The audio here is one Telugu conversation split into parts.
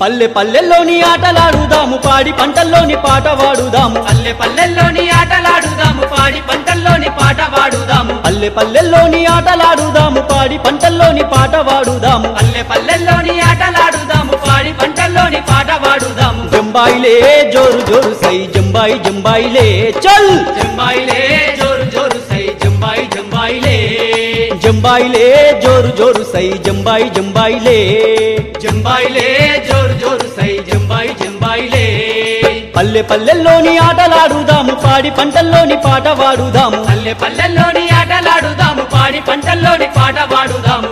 పల్లె పల్లెల్లోని ఆటలాడుదాము పాడి పంటల్లోని పాట వాడుదాము పల్లె పల్లెల్లోని ఆటలాడుదాము పాడి పంటల్లోని పాట పాడుదాము పల్లె పల్లెల్లోని ఆటలాడుదాము పాడి పంటల్లోని పాట వాడుదాము పల్లె పల్లెల్లోని ఆటలాడుదాము పాడి పంటల్లోని పాట పాడుదాము జంబాయిలే జోరు జోరు సై జంబాయి జంబాయిలే చల్ జంబాయిలే జోరు జోరు సై జంబాయి జంబాయిలే జంబాయిలే జోరు జోరు సై జంబాయి జంబాయిలే జంబాయిలే జోరు జోరు సై జంబాయి జంబాయిలే పల్లె పల్లెల్లోని ఆటలాడుదాము పాడి పంటల్లోని పాట వాడుదాము పల్లె పల్లెల్లోని ఆటలాడుదాము పాడి పంటల్లోని పాట పాడుదాము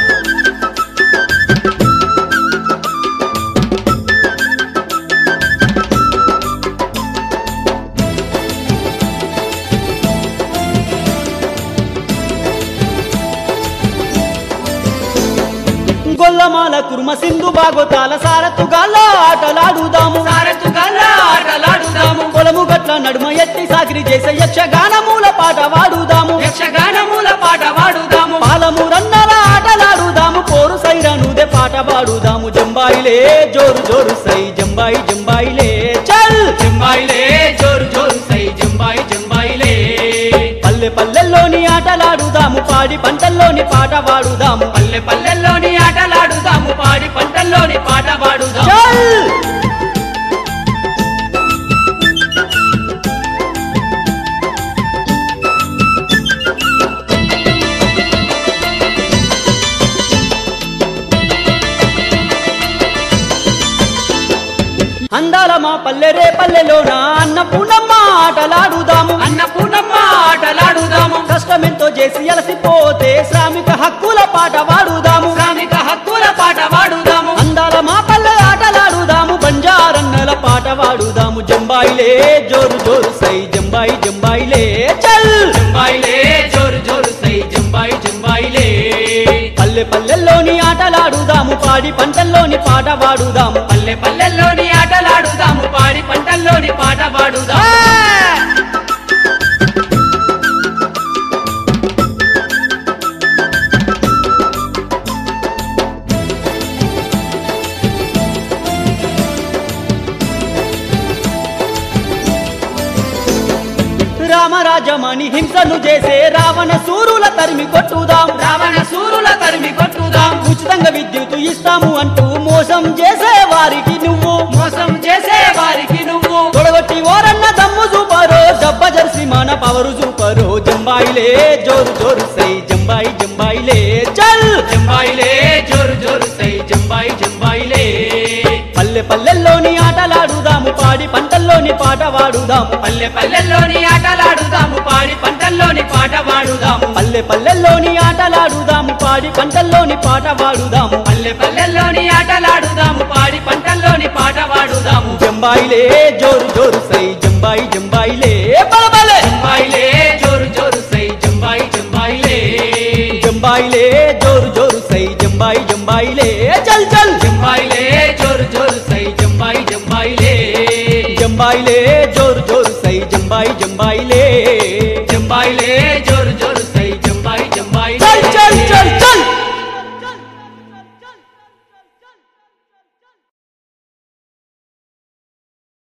గొల్లమాల కుర్మ సింధు బాగోతాల సారతుగాల ఆటలాడుదాము సారతుగల్లా ఆటలాడుదాము పొలము గట్ల నడుమ ఎత్తి సాగిరి చేసే యక్షగానమూల పాట వాడుదాము యక్షగానముల పాట పాడుదాము పాలము రన్నల ఆటలాడుదాము పోరు సైరనుదే పాట పాడుదాము జంబాయిలే జోరు జోరు సై జంబాయి జంబాయిలే చల్ జంబాయిలే జోరు జోరు సై జంబాయి జంబాయిలే పల్లె పల్లెల్లోని ఆటలాడుదాము పాడి పంటల్లోని పాట వాడుదాము పల్లె పల్లెల్లోని ఆటలాడుదాము పాడి పంటల్లోని పాట పాడుదాము చల్ అందాల మా పల్లె రే పల్లెలోన అన్నపూర్ణమ్మ ఆటలాడుదాము అన్నపూర్ణమ్మ ఆటలాడుదాము కష్టమెంతో చేసి అలసిపోతే శ్రామిక హక్కుల పాట వాడుదాము శ్రామిక హక్కుల పాట పాడుదాము అందాల మా పల్లె ఆటలాడుదాము బంజారన్నల పాట వాడుదాము జంబాయిలే జోరు జోరు సై జంబాయి జంబాయిలే చల్ జంబాయిలే జోరు జోరు సై జంబాయి జంబాయిలే పల్లె పల్లెల్లోని ఆటలాడుదాము పాడి పంటల్లోని పాట వాడుదాము పల్లె పల్లెల్లోని ఆటలాడుదాము పాడి పంటల్లోని పాట పాడుదాము రామరాజమణి హింసను చేసే రావణ సూరుల తరిమి కొట్టుదాం రావణ సూరుల తరిమి కొట్టుదాం ఉచితంగా విద్యుత్ ఇస్తాము అంటూ మోసం చేసే వారికి నువ్వు మోసం చేసే వారికి నువ్వు తొడగొట్టి ఓరన్న దమ్ము చూపరో జబ్బ జర్సి మన పవరు చూపరో జంబాయిలే జోరు జోరు సై జంబాయి జంబాయిలే చల్ జంబాయిలే జోరు జోరు సై జంబాయి జంబాయిలే పల్లె పల్లెల్లోని ఆటలాడుదాము పాడి పంటల్లోని పాట వాడుదాము పల్లె పల్లెల్లోని ఆటలాడుదాము పాడి పంటల్లోని పాట పాడుదాము పల్లె పల్లెల్లోని ఆటలాడుదాము పాడి పంటల్లోని పాట వాడుదాము పల్లె పల్లెల్లోని ఆటలాడుదాము పాడి పంటల్లోని పాట పాడుదాము జంబాయిలే జోరు జోరు సై జంబాయి జంబాయిలే బల బల